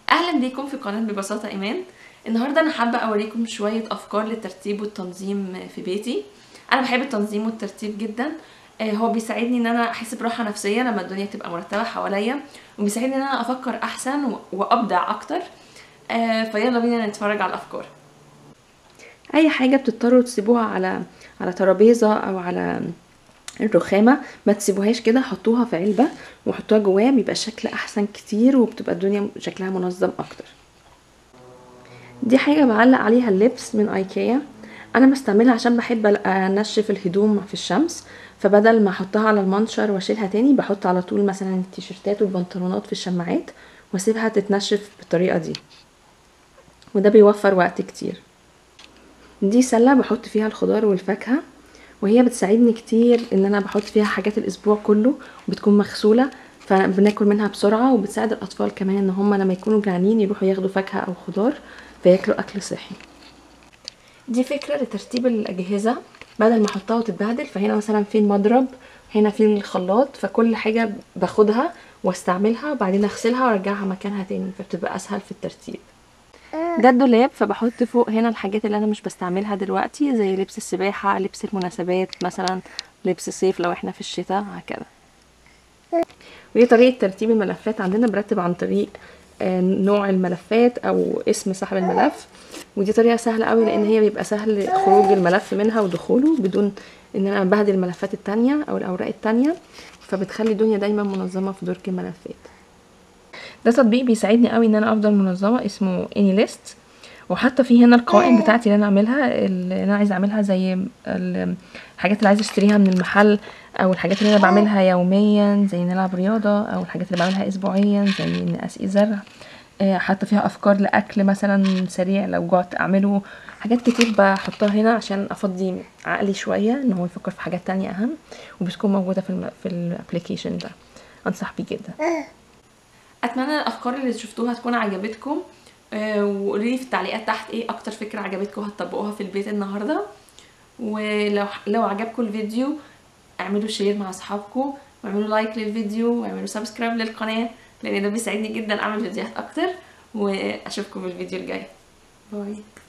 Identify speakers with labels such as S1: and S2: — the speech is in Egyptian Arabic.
S1: اهلا بيكم في قناه ببساطه ايمان النهارده انا حابه اوريكم شويه افكار للترتيب والتنظيم في بيتي انا بحب التنظيم والترتيب جدا آه، هو بيساعدني ان انا احس براحه نفسيه لما الدنيا تبقى مرتبه حواليا وبيساعدني ان انا افكر احسن و- وابدع اكتر آه، فيلا بينا نتفرج على الافكار اي حاجه بتضطروا تسيبوها على على ترابيزه او على الرخامه ما تسيبوهاش كده حطوها في علبه وحطوها جواها بيبقى الشكل احسن كتير وبتبقى الدنيا شكلها منظم اكتر دي حاجه بعلق عليها اللبس من ايكيا انا بستعملها عشان بحب انشف الهدوم في الشمس فبدل ما احطها على المنشر واشيلها تاني بحط على طول مثلا التيشيرتات والبنطلونات في الشماعات واسيبها تتنشف بالطريقه دي وده بيوفر وقت كتير دي سله بحط فيها الخضار والفاكهه وهي بتساعدني كتير ان انا بحط فيها حاجات الاسبوع كله وبتكون مغسوله فبناكل منها بسرعه وبتساعد الاطفال كمان ان هم لما يكونوا جعانين يروحوا ياخدوا فاكهه او خضار فياكلوا اكل صحي دي فكره لترتيب الاجهزه بدل ما احطها وتتبهدل فهنا مثلا في المضرب هنا في الخلاط فكل حاجه باخدها واستعملها وبعدين اغسلها وارجعها مكانها تاني فبتبقى اسهل في الترتيب ده الدولاب فبحط فوق هنا الحاجات اللي انا مش بستعملها دلوقتي زي لبس السباحة لبس المناسبات مثلا لبس الصيف لو احنا في الشتاء هكذا ودي طريقة ترتيب الملفات عندنا برتب عن طريق آه، نوع الملفات او اسم صاحب الملف ودي طريقة سهلة قوي لان هي بيبقى سهل خروج الملف منها ودخوله بدون ان انا بهدل الملفات التانية او الاوراق التانية فبتخلي الدنيا دايما منظمة في درج الملفات ده تطبيق بيساعدني قوي ان انا افضل منظمه اسمه اني ليست وحاطه فيه هنا القوائم بتاعتي اللي انا اعملها اللي انا عايزه اعملها زي ال- الحاجات اللي عايزه اشتريها من المحل او الحاجات اللي انا بعملها يوميا زي ان العب رياضه او الحاجات اللي بعملها اسبوعيا زي ان اسقي زرع آه، حاطه فيها افكار لاكل مثلا سريع لو جعت اعمله حاجات كتير بحطها هنا عشان افضي عقلي شويه ان هو يفكر في حاجات تانية اهم وبتكون موجوده في الم... في الابلكيشن ده انصح بيه جدا اتمنى الافكار اللي شفتوها تكون عجبتكم آه، وقولوا لي في التعليقات تحت ايه اكتر فكره عجبتكم هتطبقوها في البيت النهارده ولو لو عجبكم الفيديو اعملوا شير مع اصحابكم واعملوا لايك للفيديو واعملوا سبسكرايب للقناه لان ده بيساعدني جدا اعمل فيديوهات اكتر واشوفكم في الفيديو الجاي باي